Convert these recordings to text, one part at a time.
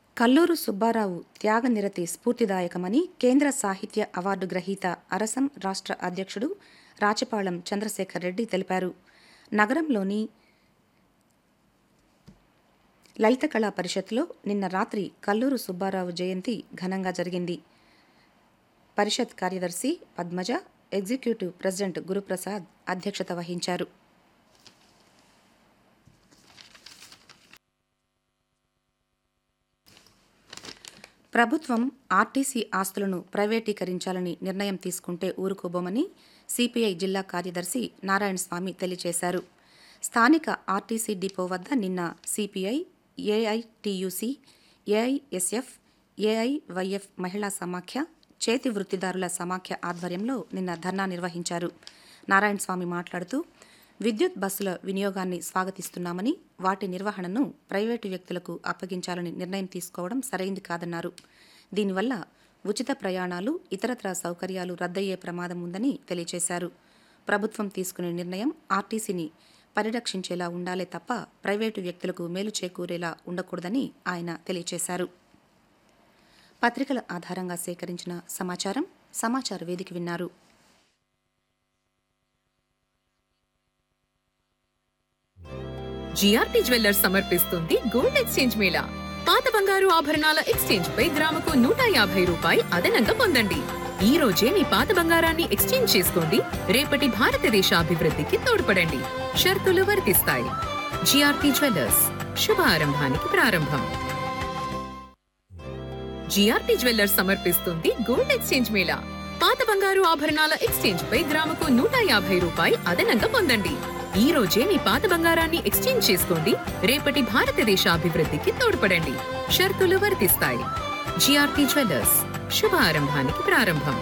కల్లూరు సుబ్బారావు త్యాగనిరతి స్ఫూర్తిదాయకమని కేంద్ర సాహిత్య అవార్డు గ్రహీత అరసం రాష్ట్ర అధ్యక్షుడు రాచపాళెం చంద్రశేఖర్ రెడ్డి తెలిపారు నగరంలోని లలిత కళా పరిషత్లో నిన్న రాత్రి కల్లూరు సుబ్బారావు జయంతి ఘనంగా జరిగింది పరిషత్ కార్యదర్శి పద్మజ ఎగ్జిక్యూటివ్ ప్రెసిడెంట్ గురుప్రసాద్ అధ్యక్షత వహించారు ప్రభుత్వం ఆర్టీసీ ఆస్తులను ప్రైవేటీకరించాలని నిర్ణయం తీసుకుంటే ఊరుకోబోమని సిపిఐ జిల్లా కార్యదర్శి నారాయణ స్వామి తెలియజేశారు స్థానిక ఆర్టీసీ డిపో వద్ద నిన్న సిపిఐ ఏఐటియుసి ఏఐఎస్ఎఫ్ ఏఐవైఎఫ్ మహిళా సమాఖ్య చేతి వృత్తిదారుల సమాఖ్య ఆధ్వర్యంలో నిన్న ధర్నా నిర్వహించారు నారాయణ స్వామి మాట్లాడుతూ విద్యుత్ బస్సుల వినియోగాన్ని స్వాగతిస్తున్నామని వాటి నిర్వహణను ప్రైవేటు వ్యక్తులకు అప్పగించాలని నిర్ణయం తీసుకోవడం సరైంది కాదన్నారు దీనివల్ల ఉచిత ప్రయాణాలు ఇతరత్రా సౌకర్యాలు రద్దయ్యే ప్రమాదం ఉందని తెలియజేశారు ప్రభుత్వం తీసుకునే నిర్ణయం ఆర్టీసీని పరిరక్షించేలా ఉండాలే తప్ప ప్రైవేటు వ్యక్తులకు మేలు చేకూరేలా ఉండకూడదని ఆయన తెలియజేశారు పత్రికల ఆధారంగా సేకరించిన సమాచారం సమాచార వేదిక విన్నారు జిఆర్టీ జ్యువెల్లర్స్ సమర్పిస్తుంది గోల్డ్ ఎక్స్చేంజ్ మేళా పాత బంగారు ఆభరణాల ఎక్స్చేంజ్ పై గ్రాముకు నూట యాభై రూపాయి అదనంగా పొందండి ఈ రోజే మీ పాత బంగారాన్ని ఎక్స్చేంజ్ చేసుకోండి రేపటి భారతదేశ అభివృద్ధికి తోడ్పడండి షరతులు వర్తిస్తాయి జిఆర్టీ జ్యువెల్లర్స్ శుభారంభానికి ప్రారంభం జిఆర్టీ జ్యువెల్లర్స్ సమర్పిస్తుంది గోల్డ్ ఎక్స్చేంజ్ మేళా పాత బంగారు ఆభరణాల ఎక్స్చేంజ్ పై గ్రాముకు నూట యాభై రూపాయి అదనంగా పొందండి ఈ రోజే మీ పాత బంగారాన్ని ఎక్స్చేంజ్ చేసుకోండి రేపటి భారతదేశ అభివృద్ధికి తోడ్పడండి షరతులు వర్తిస్తాయి జిఆర్టీ జ్యువెల్లర్స్ శుభారంభానికి ప్రారంభం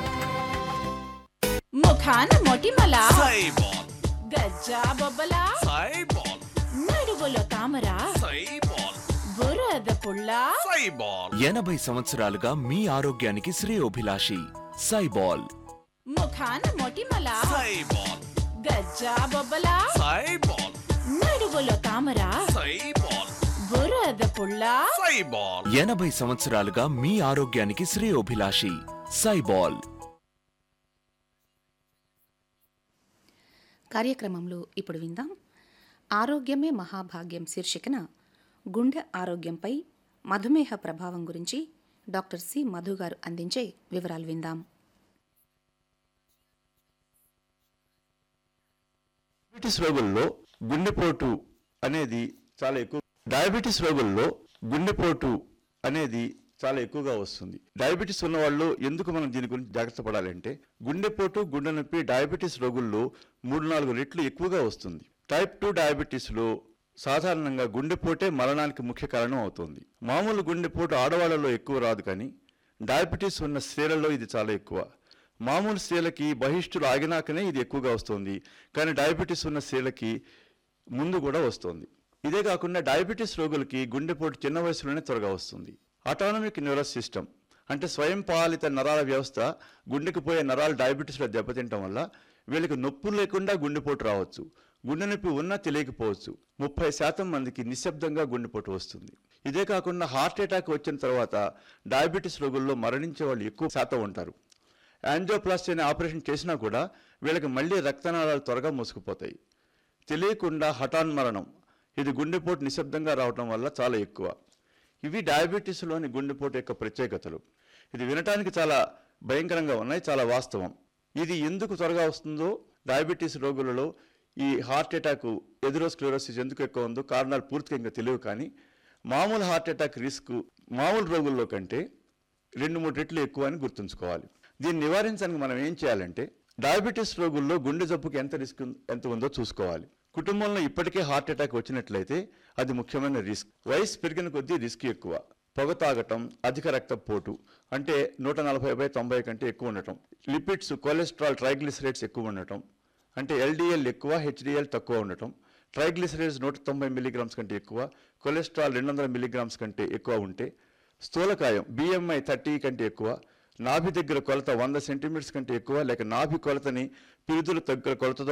ముఖాన మొటిమల సైబాల్ గజ్జా బొబ్బల సైబాల్ నడుగులో తామర సైబాల్ బురద పుల్ల సైబాల్ ఎనభై సంవత్సరాలుగా మీ ఆరోగ్యానికి శ్రేయోభిలాషి సైబాల్ ముఖాన మొటిమల సైబాల్ గజ్జా బొబ్బల సైబాల్ నడుగులో తామర సైబాల్ బురద పుల్ల సైబాల్ ఎనభై సంవత్సరాలుగా మీ ఆరోగ్యానికి శ్రేయోభిలాషి సైబాల్ కార్యక్రమంలో ఇప్పుడు విందాం ఆరోగ్యమే మహాభాగ్యం శీర్షికన గుండె ఆరోగ్యంపై మధుమేహ ప్రభావం గురించి డాక్టర్ సి మధు గారు అందించే వివరాలు విందాం డయాబెటీస్ రోగుల్లో గుండెపోటు అనేది చాలా ఎక్కువ డయాబెటీస్ రోగుల్లో గుండెపోటు అనేది చాలా ఎక్కువగా వస్తుంది డయాబెటీస్ ఉన్న వాళ్ళు ఎందుకు మనం దీని గురించి జాగ్రత్త పడాలంటే గుండెపోటు గుండె నొప్పి డయాబెటీస్ రోగుల్లో మూడు నాలుగు రెట్లు ఎక్కువగా వస్తుంది టైప్ టూ డయాబెటీస్లో సాధారణంగా గుండెపోటే మరణానికి ముఖ్య కారణం అవుతుంది మామూలు గుండెపోటు ఆడవాళ్ళలో ఎక్కువ రాదు కానీ డయాబెటీస్ ఉన్న స్త్రీలలో ఇది చాలా ఎక్కువ మామూలు స్త్రీలకి బహిష్టులు ఆగినాకనే ఇది ఎక్కువగా వస్తుంది కానీ డయాబెటీస్ ఉన్న స్త్రీలకి ముందు కూడా వస్తుంది ఇదే కాకుండా డయాబెటీస్ రోగులకి గుండెపోటు చిన్న వయసులోనే త్వరగా వస్తుంది అటానమిక్ న్యూరస్ సిస్టమ్ అంటే స్వయం పాలిత నరాల వ్యవస్థ గుండెకు పోయే నరాలు డయాబెటీస్లో దెబ్బతింటం వల్ల వీళ్ళకి నొప్పులు లేకుండా గుండెపోటు రావచ్చు గుండె నొప్పి ఉన్నా తెలియకపోవచ్చు ముప్పై శాతం మందికి నిశ్శబ్దంగా గుండెపోటు వస్తుంది ఇదే కాకుండా హార్ట్ అటాక్ వచ్చిన తర్వాత డయాబెటీస్ రోగుల్లో మరణించే వాళ్ళు ఎక్కువ శాతం ఉంటారు యాంజియోప్లాస్టీ అనే ఆపరేషన్ చేసినా కూడా వీళ్ళకి మళ్ళీ రక్తనాళాలు త్వరగా మూసుకుపోతాయి తెలియకుండా హఠాన్ మరణం ఇది గుండెపోటు నిశ్శబ్దంగా రావడం వల్ల చాలా ఎక్కువ ఇవి డయాబెటీస్లోని గుండెపోటు యొక్క ప్రత్యేకతలు ఇది వినటానికి చాలా భయంకరంగా ఉన్నాయి చాలా వాస్తవం ఇది ఎందుకు త్వరగా వస్తుందో డయాబెటీస్ రోగులలో ఈ హార్ట్ అటాక్ ఎదురోస్క్లెరోసిస్ ఎందుకు ఎక్కువ ఉందో కారణాలు పూర్తిగా ఇంకా తెలియవు కానీ మామూలు హార్ట్ అటాక్ రిస్క్ మామూలు రోగుల్లో కంటే రెండు మూడు రెట్లు ఎక్కువ అని గుర్తుంచుకోవాలి దీన్ని నివారించడానికి మనం ఏం చేయాలంటే డయాబెటీస్ రోగుల్లో గుండె జబ్బుకి ఎంత రిస్క్ ఉం- ఎంత ఉందో చూసుకోవాలి కుటుంబంలో ఇప్పటికే హార్ట్ అటాక్ వచ్చినట్లయితే అది ముఖ్యమైన రిస్క్ వయసు పెరిగిన కొద్దీ రిస్క్ ఎక్కువ పొగ తాగటం అధిక రక్తపోటు అంటే నూట నలభై బై తొంభై కంటే ఎక్కువ ఉండటం లిపిడ్స్ కొలెస్ట్రాల్ ట్రైగ్లిసరైడ్స్ ఎక్కువ ఉండటం అంటే ఎల్డిఎల్ ఎక్కువ హెచ్డిఎల్ తక్కువ ఉండటం ట్రైగ్లిసరైడ్స్ నూట తొంభై మిలీగ్రామ్స్ కంటే ఎక్కువ కొలెస్ట్రాల్ రెండు వందల మిలీగ్రామ్స్ కంటే ఎక్కువ ఉంటే స్థూలకాయం బిఎంఐ థర్టీ కంటే ఎక్కువ నాభి దగ్గర కొలత వంద సెంటీమీటర్స్ కంటే ఎక్కువ లేక నాభి కొలతని పిరుదుల దగ్గర కొలతతో